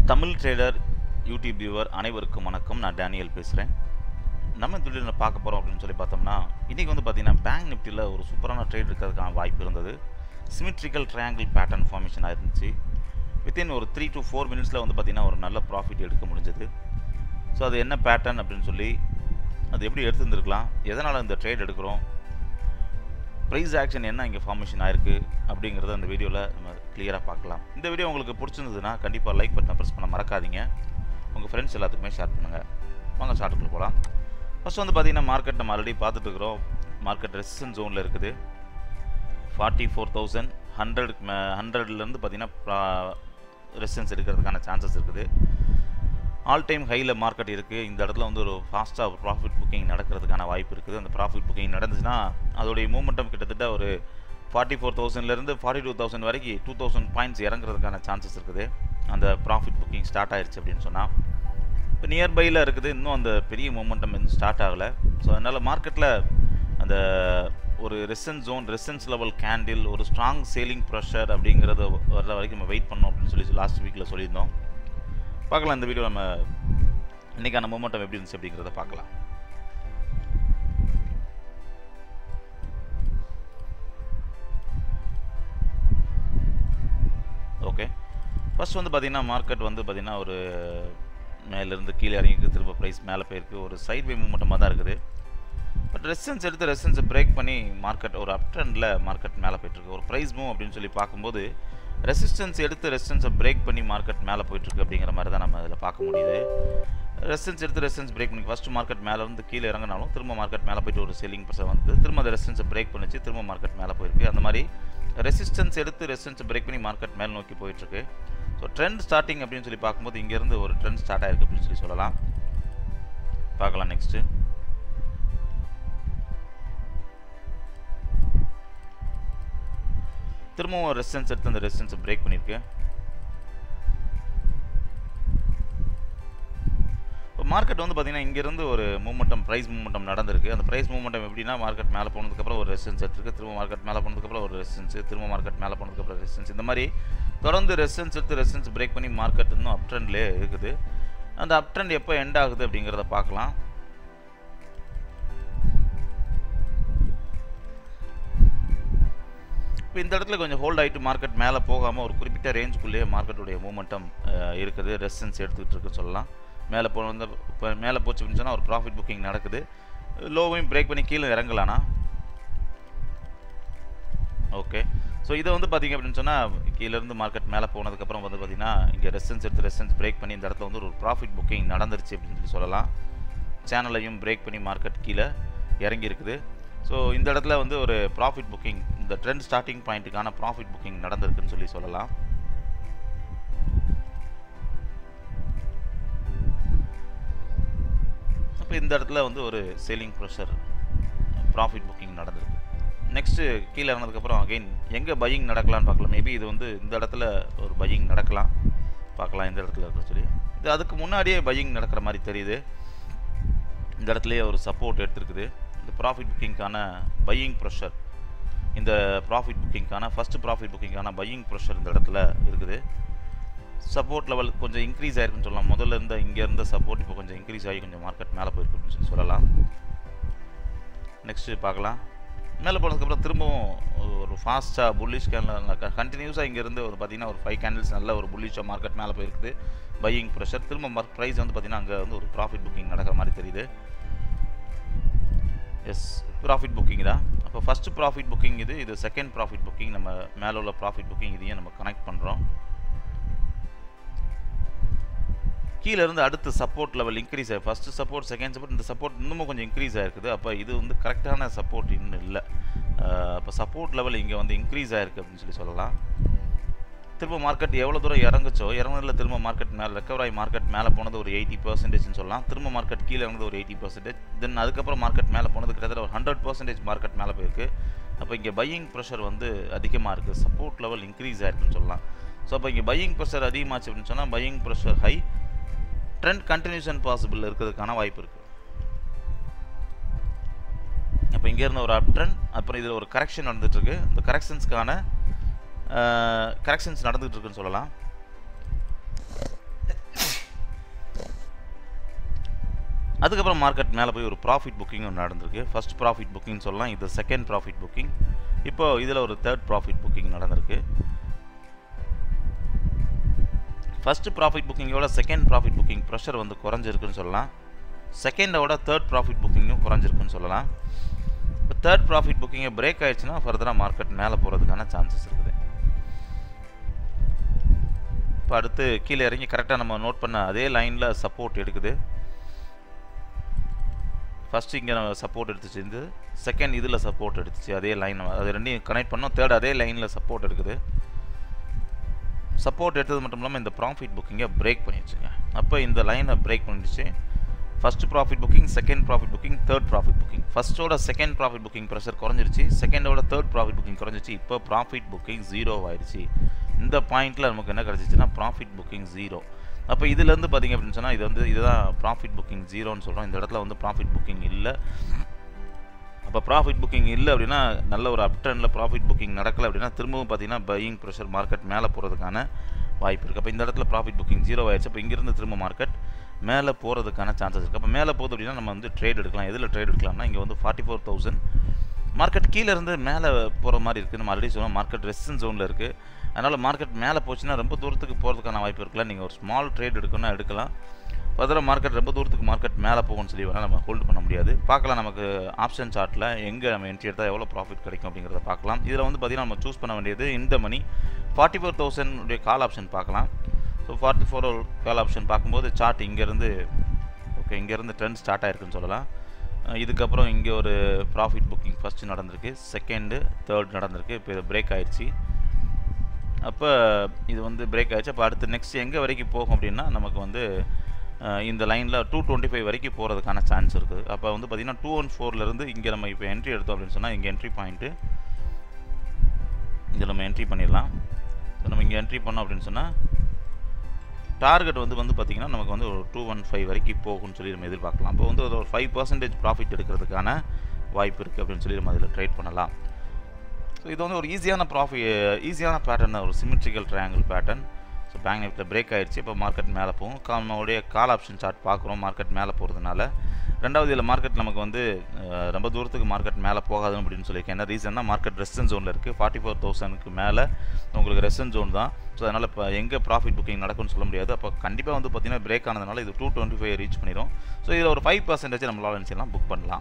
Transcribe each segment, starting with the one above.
Tamil trader YouTube viewer அனைவருக்கும் வணக்கம் நான் டேனியல் பேசுகிறேன் நம்ம இந்த வீடியோவில் பார்க்க போகிறோம் அப்படின்னு சொல்லி பார்த்தோம்னா இன்றைக்கி வந்து பார்த்திங்கன்னா பேங்க் நிஃப்டியில் ஒரு சூப்பரான ட்ரேட் இருக்கிறதுக்கான வாய்ப்பு இருந்தது சிமிட்ரிக்கல் ட்ரையாங்கிள் பேட்டர்ன் ஃபார்மேஷனாக இருந்துச்சு வித்தின் ஒரு த்ரீ டு ஃபோர் மினிட்ஸில் வந்து பார்த்திங்கன்னா ஒரு நல்ல ப்ராஃபிட் எடுக்க முடிஞ்சது ஸோ அது என்ன பேட்டர்ன் அப்படின்னு சொல்லி அது எப்படி எடுத்துருந்துருக்கலாம் எதனால் இந்த ட்ரேட் எடுக்கிறோம் ப்ரைஸ் ஆக்ஷன் என்ன இங்கே ஃபார்மேஷன் ஆயிருக்கு அப்படிங்கிறத அந்த வீடியோவில் நம்ம கிளியராக பார்க்கலாம் இந்த வீடியோ உங்களுக்கு பிடிச்சிருந்ததுன்னா கண்டிப்பாக லைக் பட்டனை ப்ரெஸ் பண்ண மறக்காதீங்க உங்கள் ஃப்ரெண்ட்ஸ் எல்லாத்துக்குமே ஷேர் பண்ணுங்கள் வாங்க ஷார்ட்டுக்குள்ள போகலாம் ஃபஸ்ட் வந்து பார்த்தீங்கன்னா மார்க்கெட் நம்ம ஆல்ரெடி பார்த்துட்டு இருக்கிறோம் மார்க்கெட் ரெசிஸ்டன்ஸ் ஜோனில் இருக்குது ஃபார்ட்டி ஃபோர் தௌசண்ட் ஹண்ட்ரடுக்கு மே ஹண்ட்ரட்லேருந்து பார்த்தீங்கன்னா ரெசிஸ்டன்ஸ் எடுக்கிறதுக்கான சான்சஸ் இருக்குது ஆல் டைம் ஹையில் மார்க்கெட் இருக்குது இந்த இடத்துல வந்து ஒரு ஃபாஸ்ட்டாக ஒரு ப்ராஃபிட் புக்கிங் நடக்கிறதுக்கான வாய்ப்பு இருக்குது அந்த ப்ராஃபிட் புக்கிங் நடந்துச்சுன்னா அதோடைய மூமெண்டம் கிட்டத்தட்ட ஒரு ஃபார்ட்டி ஃபோர் தௌசண்ட்லேருந்து ஃபார்ட்டி டூ தௌசண்ட் வரைக்கும் டூ தௌசண்ட் பாயிண்ட்ஸ் இறங்குறதுக்கான சான்சஸ் இருக்குது அந்த ப்ராஃபிட் புக்கிங் ஸ்டார்ட் ஆயிடுச்சு அப்படின்னு சொன்னால் இப்போ நியர்பையில் இருக்குது இன்னும் அந்த பெரிய மூமெண்டம் இன்னும் ஸ்டார்ட் ஆகலை ஸோ அதனால் மார்க்கெட்டில் அந்த ஒரு resistance zone resistance level candle ஒரு ஸ்ட்ராங் சேலிங் ப்ரெஷர் அப்படிங்கிறத வர்ற வரைக்கும் நம்ம வெயிட் பண்ணோம் அப்படின்னு சொல்லி லாஸ்ட் வீக்கில் சொல்லியிருந்தோம் பார்க்கலாம் இந்த வீடியோ நம்ம இன்றைக்கான மூமெண்டம் எப்படி இருந்துச்சு அப்படிங்கிறத பார்க்கலாம் ஓகே ஃபஸ்ட் வந்து பார்த்திங்கன்னா மார்க்கெட் வந்து பார்த்திங்கன்னா ஒரு மேலேருந்து கீழே இறங்கிக்கு திரும்ப ப்ரைஸ் மேலே போயிருக்கு ஒரு சைட் வே மூமெண்ட்டமாக தான் இருக்குது பட் ரெசன்ஸ் எடுத்து ரெசன்ஸை பிரேக் பண்ணி மார்க்கெட் ஒரு அப் ட்ரெண்டில் மார்க்கெட் மேலே போயிட்டுருக்கு ஒரு ப்ரைஸ் மூவ் அப்படின்னு சொல்லி பார்க்கும்போது ரெசிஸ்டன்ஸ் எடுத்து ரெசிஸ்டன்ஸை பிரேக் பண்ணி மார்க்கெட் மேலே போயிட்டுருக்கு அப்படிங்கிற மாதிரி தான் நம்ம அதில் பார்க்க முடியுது ரெசிஸ்டன்ஸ் எடுத்து ரெசிஸ்டன்ஸ் பிரேக் பண்ணி ஃபஸ்ட்டு மார்க்கெட் மேலே இருந்து கீழே இறங்கினாலும் திரும்ப மார்க்கெட் மேலே போயிட்டு ஒரு செல்லிங் ப்ரெஷர் வந்து திரும்ப அந்த ரெசிஸ்டன்ஸை பிரேக் பண்ணிச்சு திரும்ப மார்க்கெட் மேலே போயிருக்கு அந்த மாதிரி ரெசிஸ்டன்ஸ் எடுத்து ரெசிஸ்டன்ஸை பிரேக் பண்ணி மார்க்கெட் மேலே நோக்கி போயிட்டுருக்கு ஸோ ட்ரெண்ட் ஸ்டார்டிங் அப்படின்னு சொல்லி பார்க்கும்போது இங்கேருந்து ஒரு ட்ரெண்ட் ஸ்டார்ட் ஆயிருக்கு அப்படின்னு சொல்லி சொல்லலாம் பார்க்கலாம் நெக்ஸ்ட்டு திரும்பவும் ரெசிஸ்டன்ஸ் எடுத்து அந்த ரெசிஸ்டன்ஸை பிரேக் பண்ணியிருக்கு இப்போ மார்க்கெட் வந்து பார்த்திங்கன்னா இங்கேருந்து ஒரு மூமெண்டம் ப்ரைஸ் மூமெண்டம் நடந்திருக்கு அந்த ப்ரைஸ் மூமெண்டம் எப்படின்னா மார்க்கெட் மேலே போனதுக்கப்புறம் ஒரு ரெசிஸ்டன்ஸ் எடுத்துருக்கு திரும்ப மார்க்கெட் மேலே போனதுக்கப்புறம் ஒரு ரெசிஸ்டன்ஸ் திரும்ப மார்க்கெட் மேலே போனதுக்கப்புறம் ரெசிஸ்டன்ஸ் இந்த மாதிரி தொடர்ந்து ரெசிஸ்டன்ஸ் எடுத்து ரெசிஸ்டன்ஸ் பிரேக் பண்ணி மார்க்கெட் இன்னும் அப் ட்ரெண்ட்லேயே இருக்குது அந்த அப் ட்ரெண்ட் எப்போ எண்ட் ஆகுது அப்படிங்கிறத பார்க்கலாம் இப்போ இந்த இடத்துல கொஞ்சம் ஹோல்ட் ஆகிட்டு மார்க்கெட் மேலே போகாமல் ஒரு குறிப்பிட்ட ரேஞ்சுக்குள்ளேயே மார்க்கெட்டுடைய மூமெண்டம் இருக்குது ரெசிஸ்டன்ஸ் எடுத்துக்கிட்டு இருக்கு சொல்லலாம் மேலே போ வந்து இப்போ மேலே போச்சு அப்படின்னு சொன்னால் ஒரு ப்ராஃபிட் புக்கிங் நடக்குது லோவையும் பிரேக் பண்ணி கீழே இறங்கலானா ஓகே ஸோ இதை வந்து பார்த்திங்க அப்படின்னு சொன்னால் கீழேருந்து மார்க்கெட் மேலே போனதுக்கப்புறம் வந்து பார்த்திங்கன்னா இங்கே ரெசிஸ்டன்ஸ் எடுத்து ரெசிஸ்டன்ஸ் பிரேக் பண்ணி இந்த இடத்துல வந்து ஒரு ப்ராஃபிட் புக்கிங் நடந்துருச்சு அப்படின்னு சொல்லி சொல்லலாம் சேனலையும் பிரேக் பண்ணி மார்க்கெட் கீழே இறங்கி இருக்குது ஸோ இந்த இடத்துல வந்து ஒரு ப்ராஃபிட் புக்கிங் இந்த ட்ரெண்ட் ஸ்டார்டிங் பாயிண்ட்டுக்கான ப்ராஃபிட் புக்கிங் நடந்திருக்குன்னு சொல்லி சொல்லலாம் அப்போ இந்த இடத்துல வந்து ஒரு சேலிங் ப்ரெஷர் ப்ராஃபிட் புக்கிங் நடந்திருக்கு நெக்ஸ்ட்டு கீழே இறங்கினதுக்கப்புறம் அகெயின் எங்கே பையிங் நடக்கலான்னு பார்க்கலாம் மேபி இது வந்து இந்த இடத்துல ஒரு பையிங் நடக்கலாம் பார்க்கலாம் இந்த இடத்துல இருக்க சொல்லி இது அதுக்கு முன்னாடியே பையிங் நடக்கிற மாதிரி தெரியுது இந்த இடத்துலையே ஒரு சப்போர்ட் எடுத்துருக்குது இந்த ப்ராஃபிட் புக்கிங்க்கான பையிங் ப்ரெஷர் இந்த ப்ராஃபிட் புக்கிங்க்கான ஃபஸ்ட்டு ப்ராஃபிட் புக்கிங்க்கான பையிங் ப்ரெஷர் இந்த இடத்துல இருக்குது சப்போர்ட் லெவல் கொஞ்சம் இன்க்ரீஸ் ஆயிருக்குன்னு சொல்லலாம் முதல்ல இருந்த இங்கே இருந்த சப்போர்ட் இப்போ கொஞ்சம் இன்க்ரீஸ் ஆகி கொஞ்சம் மார்க்கெட் மேலே போயிருக்கு அப்படின்னு சொல்லி சொல்லலாம் நெக்ஸ்ட்டு பார்க்கலாம் மேலே போனதுக்கப்புறம் திரும்பவும் ஒரு ஃபாஸ்ட்டாக புல்லிஷ் கேண்டில் கண்டினியூஸாக இங்கேருந்து ஒரு பார்த்திங்கன்னா ஒரு ஃபைவ் கேண்டில்ஸ் நல்ல ஒரு புல்லிஷாக மார்க்கெட் மேலே போயிருக்குது பையிங் ப்ரெஷர் திரும்ப மார்க் ப்ரைஸ் வந்து பார்த்திங்கன்னா அங்கே வந்து ஒரு ப்ராஃபிட் புக்கிங் நடக்கிற மாதிரி தெரியுது எஸ் ப்ராஃபிட் புக்கிங் தான் அப்போ ஃபஸ்ட்டு ப்ராஃபிட் புக்கிங் இது இது செகண்ட் ப்ராஃபிட் புக்கிங் நம்ம மேலே உள்ள ப்ராஃபிட் புக்கிங் இதையும் நம்ம கனெக்ட் பண்ணுறோம் கீழே இருந்து அடுத்து சப்போர்ட் லெவல் இன்க்ரீஸ் ஆகி ஃபஸ்ட்டு சப்போர்ட் செகண்ட் சப்போர்ட் இந்த சப்போர்ட் இன்னமும் கொஞ்சம் இன்க்ரீஸ் ஆகிருக்குது அப்போ இது வந்து கரெக்டான சப்போர்ட் இன்னும் இல்லை அப்போ சப்போர்ட் லெவல் இங்கே வந்து இன்க்ரீஸ் ஆகிருக்கு அப்படின்னு சொல்லி சொல்லலாம் திரும்ப மார்க்கெட் எவ்வளோ தூரம் இறங்குச்சோ இறங்குறதுல திரும்ப மார்க்கெட் மேலே ரெக்கவர் ஆகி மார்க்கெட் மேலே போனது ஒரு எயிட்டி பர்சன்டேஜ்னு சொல்லலாம் திரும்ப மார்க்கெட் கீழே இறங்குது ஒரு எயிட்டி பர்சன்டேஜ் தென் அதுக்கப்புறம் மார்க்கெட் மேலே போனது கிட்டத்தட்ட ஒரு ஹண்ட்ரட் பர்சன்டேஜ் மார்க்கெட் மேலே போயிருக்கு அப்போ இங்கே பையிங் ப்ரெஷர் வந்து அதிகமாக இருக்குது சப்போர்ட் லெவல் இன்க்ரீஸ் ஆயிருக்குன்னு சொல்லலாம் ஸோ அப்போ இங்கே பையிங் ப்ரெஷர் அதிகமாச்சு அப்படின்னு சொன்னால் buying pressure high trend continuation possible இருக்கிறதுக்கான வாய்ப்பு இருக்குது அப்போ இங்கேருந்து ஒரு அப் ட்ரெண்ட் அப்புறம் இதில் ஒரு கரெக்ஷன் நடந்துகிட்ருக்கு இந்த கரெக்ஷன்ஸ்க்கான கரெக்ஷன்ஸ் நடந்துகிட்டு இருக்குன்னு சொல்லலாம் அதுக்கப்புறம் மார்க்கெட் மேலே போய் ஒரு ப்ராஃபிட் புக்கிங் ஒன்று நடந்திருக்கு ஃபர்ஸ்ட் ப்ராஃபிட் புக்கிங் சொல்லலாம் இது செகண்ட் ப்ராஃபிட் புக்கிங் இப்போ இதில் ஒரு தேர்ட் ப்ராஃபிட் புக்கிங் நடந்திருக்கு ஃபர்ஸ்ட் ப்ராஃபிட் புக்கிங்கோட செகண்ட் ப்ராஃபிட் புக்கிங் ப்ரெஷர் வந்து குறைஞ்சிருக்குன்னு சொல்லலாம் செகண்டோட தேர்ட் ப்ராஃபிட் புக்கிங்கும் குறைஞ்சிருக்குன்னு சொல்லலாம் இப்போ தேர்ட் ப்ராஃபிட் புக்கிங்கை பிரேக் ஆயிடுச்சுன்னா ஃபர்தராக மார்க்கெட் மேலே போகிறதுக்கான சான்சஸ் இருக்குது இப்போ அடுத்து கீழே இறங்கி கரெக்டாக நம்ம நோட் பண்ண அதே லைனில் சப்போர்ட் எடுக்குது ஃபஸ்ட்டு இங்கே சப்போர்ட் எடுத்துச்சு இந்த செகண்ட் இதில் சப்போர்ட் எடுத்துச்சு அதே லைன் அது ரெண்டையும் கனெக்ட் பண்ணோம் தேர்ட் அதே லைனில் சப்போர்ட் எடுக்குது சப்போர்ட் எடுத்தது மட்டும் இல்லாமல் இந்த ப்ராஃபிட் புக்கிங்கை பிரேக் பண்ணிடுச்சுங்க அப்போ இந்த லைனை பிரேக் பண்ணிடுச்சு first profit booking second profit booking third profit booking ஃபர்ஸ்ட்டோட செகண்ட் ப்ராஃபிட் புக்கிங் ப்ரெஷர் குறைஞ்சிருச்சு செகண்டோட தேர்ட் ப்ராஃபிட் புக்கிங் குறைஞ்சிச்சு இப்போ ப்ராஃபிட் புக்கிங் ஜீரோ ஆயிடுச்சு இந்த பாயிண்ட்டில் நமக்கு என்ன கிடச்சிச்சுன்னா ப்ராஃபிட் புக்கிங் ஜீரோ அப்போ இதுலேருந்து பார்த்தீங்க அப்படின்னு சொன்னால் இது வந்து இதுதான் ப்ராஃபிட் புக்கிங் ஜீரோன்னு சொல்கிறோம் இந்த இடத்துல வந்து ப்ராஃபிட் புக்கிங் இல்லை அப்போ ப்ராஃபிட் புக்கிங் இல்லை அப்படின்னா நல்ல ஒரு அப் ட்ரெண்டில் ப்ராஃபிட் புக்கிங் நடக்கலை அப்படின்னா திரும்பவும் பார்த்தீங்கன்னா பையிங் ப்ரெஷர் மார்க்கெட் மேலே போகிறதுக்கான வாய்ப்பு இருக்குது அப்போ இந்த இடத்துல ப்ராஃபிட் புக்கிங் ஜீரோ ஆயிடுச்சு அப்போ இங்கேருந்து திரும்ப மார்க்கெட் மேலே போகிறதுக்கான சான்சஸ் இருக்குது அப்போ மேலே போகுது அப்படின்னா நம்ம வந்து ட்ரேட் எடுக்கலாம் எதில் ட்ரேட் எடுக்கலாம்னா இங்கே வந்து ஃபார்ட்டி ஃபோர் தௌசண்ட் மார்க்கெட் கீழே இருந்து மேலே போகிற மாதிரி இருக்குது நம்ம ஆல்ரெடி சொன்னோம் மார்க்கெட் ரெஸ்டன் ஜோனில் இருக்குது அதனால் மார்க்கெட் மேலே போச்சுன்னா ரொம்ப தூரத்துக்கு போகிறதுக்கான வாய்ப்பு இருக்குல்ல நீங்கள் ஒரு ஸ்மால் ட்ரேட் எடுக்கணும்னா எடுக்கலாம் ஃபர்தராக மார்க்கெட் ரொம்ப தூரத்துக்கு மார்க்கெட் மேலே போகும்னு சொல்லி வேணால் நம்ம ஹோல்டு பண்ண முடியாது பார்க்கலாம் நமக்கு ஆப்ஷன் சார்ட்டில் எங்கே நம்ம என்ட்ரி எடுத்தால் எவ்வளோ ப்ராஃபிட் கிடைக்கும் அப்படிங்கிறத பார்க்கலாம் இதில் வந்து பார்த்திங்கன்னா நம்ம சூஸ் பண்ண வேண்டியது இந்த money forty four thousand call option பார்க்கலாம் so forty four call option பார்க்கும்போது சார்ட் இங்கேருந்து ஓகே இங்கேருந்து ட்ரெண்ட் ஸ்டார்ட் ஆயிருக்குன்னு சொல்லலாம் இதுக்கப்புறம் இங்கே ஒரு ப்ராஃபிட் புக்கிங் ஃபஸ்ட்டு நடந்திருக்கு செகண்டு தேர்ட் நடந்திருக்கு இப்போ இது பிரேக் ஆயிடுச்சு அப்போ இது வந்து பிரேக் ஆயிடுச்சு அப்போ அடுத்து நெக்ஸ்ட் எங்கே வரைக்கும் போகும் அப்படின்னா நமக்கு வந்து இந்த லைனில் டூ டுவெண்ட்டி ஃபைவ் வரைக்கும் போகிறதுக்கான சான்ஸ் இருக்குது அப்போ வந்து பார்த்திங்கன்னா டூ ஒன் ஃபோர்லேருந்து இங்கே நம்ம இப்போ என்ட்ரி எடுத்தோம் அப்படின்னு சொன்னால் இங்கே என்ட்ரி பாயிண்ட்டு இதில் நம்ம என்ட்ரி பண்ணிடலாம் நம்ம இங்கே என்ட்ரி பண்ணோம் அப்படின்னு சொன்னால் டார்கெட் வந்து வந்து பார்த்திங்கன்னா நமக்கு வந்து ஒரு டூ ஒன் ஃபைவ் வரைக்கும் போகும்னு சொல்லி நம்ம எதிர்பார்க்கலாம் அப்போ வந்து ஒரு ஃபைவ் பர்சன்டேஜ் ப்ராஃபிட் எடுக்கிறதுக்கான வாய்ப்பு இருக்குது அப்படின்னு சொல்லி நம்ம அதில் ட்ரேட் பண்ணலாம் ஸோ இது வந்து ஒரு ஈஸியான ப்ராஃபி ஈஸியான பேட்டர்ன் ஒரு symmetrical triangle pattern so bank நிஃப்டியில் பிரேக் ஆயிடுச்சு இப்போ மார்க்கெட் மேலே போகும் நம்மளுடைய கால் ஆப்ஷன் சார்ட் பார்க்குறோம் மார்க்கெட் மேலே போகிறதுனால ரெண்டாவது இதில் மார்க்கெட் நமக்கு வந்து ரொம்ப தூரத்துக்கு மார்க்கெட் மேலே போகாது அப்படின்னு சொல்லியிருக்கேன் என்ன ரீசன்னா மார்க்கெட் ரெஸ்டன் ஜோனில் இருக்குது ஃபார்ட்டி ஃபோர் தௌசண்ட்க்கு மேலே உங்களுக்கு ரெஸ்டன் ஜோன் தான் ஸோ அதனால் இப்போ எங்கே ப்ராஃபிட் புக்கிங் நடக்கும்னு சொல்ல முடியாது அப்போ கண்டிப்பாக வந்து பார்த்திங்கன்னா பிரேக் ஆனதுனால இது டூ டுவெண்ட்டி ஃபைவ் ரீச் பண்ணிடும் ஸோ இதில் ஒரு ஃபைவ் பர்சன்டேஜ் நம்மளால் நினச்சிடலாம் புக் பண்ணலாம்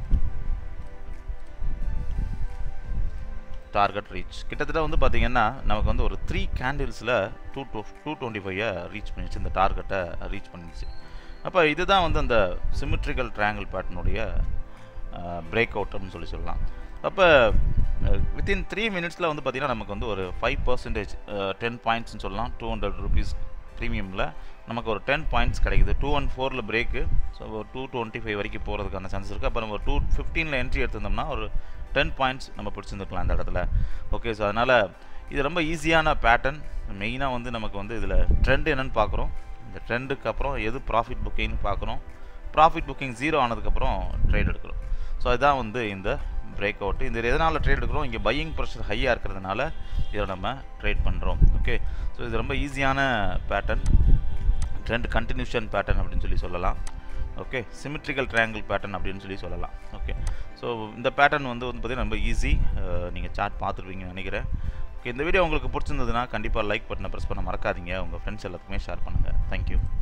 டார்கெட் ரீச் கிட்டத்தட்ட வந்து பார்த்திங்கன்னா நமக்கு வந்து ஒரு த்ரீ கேண்டில்ஸில் டூ டூ டூ டுவெண்ட்டி ஃபைவை ரீச் பண்ணிடுச்சு இந்த டார்கெட்டை ரீச் பண்ணிடுச்சு அப்போ இதுதான் வந்து அந்த சிமெட்ரிக்கல் ட்ரையாங்கிள் பேட்டர்னுடைய பிரேக் அவுட் அப்படின்னு சொல்லி சொல்லலாம் அப்போ வித்தின் த்ரீ மினிட்ஸில் வந்து பார்த்திங்கன்னா நமக்கு வந்து ஒரு ஃபைவ் பர்சன்டேஜ் டென் பாயிண்ட்ஸ்னு சொல்லலாம் டூ ஹண்ட்ரட் ருபீஸ் ப்ரீமியமில் நமக்கு ஒரு டென் பாயிண்ட்ஸ் கிடைக்குது டூ ஒன் ஃபோரில் பிரேக்கு ஸோ ஒரு டூ டுவெண்ட்டி ஃபைவ் வரைக்கும் போகிறதுக்கான சான்சஸ் இருக்குது அப்போ நம்ம டூ ஃபிஃப்டீனில் என்ட்ரி எடுத்திருந்தோம்னா ஒரு டென் பாயிண்ட்ஸ் நம்ம பிடிச்சிருந்துருக்கலாம் அந்த இடத்துல ஓகே ஸோ அதனால் இது ரொம்ப ஈஸியான பேட்டர்ன் மெயினாக வந்து நமக்கு வந்து இதில் ட்ரெண்ட் என்னென்னு பார்க்குறோம் இந்த ட்ரெண்டுக்கு அப்புறம் எது ப்ராஃபிட் புக்கிங்னு பார்க்குறோம் ப்ராஃபிட் புக்கிங் ஜீரோ ஆனதுக்கப்புறம் ட்ரேட் எடுக்கிறோம் ஸோ அதுதான் வந்து இந்த பிரேக் அவுட் இந்த எதனால் ட்ரேட் எடுக்கிறோம் இங்கே பையிங் ப்ரெஷர் ஹையாக இருக்கிறதுனால இதை நம்ம ட்ரேட் பண்ணுறோம் ஓகே ஸோ இது ரொம்ப ஈஸியான பேட்டர்ன் ட்ரெண்ட் கண்டினியூஷன் பேட்டர்ன் அப்படின்னு சொல்லி சொல்லலாம் ஓகே சிமெட்ரிக்கல் ட்ரையாங்கிள் பேட்டர்ன் அப்படின்னு சொல்லி சொல்லலாம் ஓகே ஸோ இந்த பேட்டர்ன் வந்து வந்து பார்த்திங்கன்னா ரொம்ப ஈஸி நீங்கள் சார்ட் பார்த்துருப்பீங்கன்னு நினைக்கிறேன் ஓகே இந்த வீடியோ உங்களுக்கு பிடிச்சிருந்ததுன்னா கண்டிப்பாக லைக் பட்டனை ப்ரெஸ் பண்ண மறக்காதீங்க உங்கள் ஃப்ரெண்ட்ஸ் எல்லாத்துக்குமே ஷேர் பண்ணுங்கள் தேங்க்யூ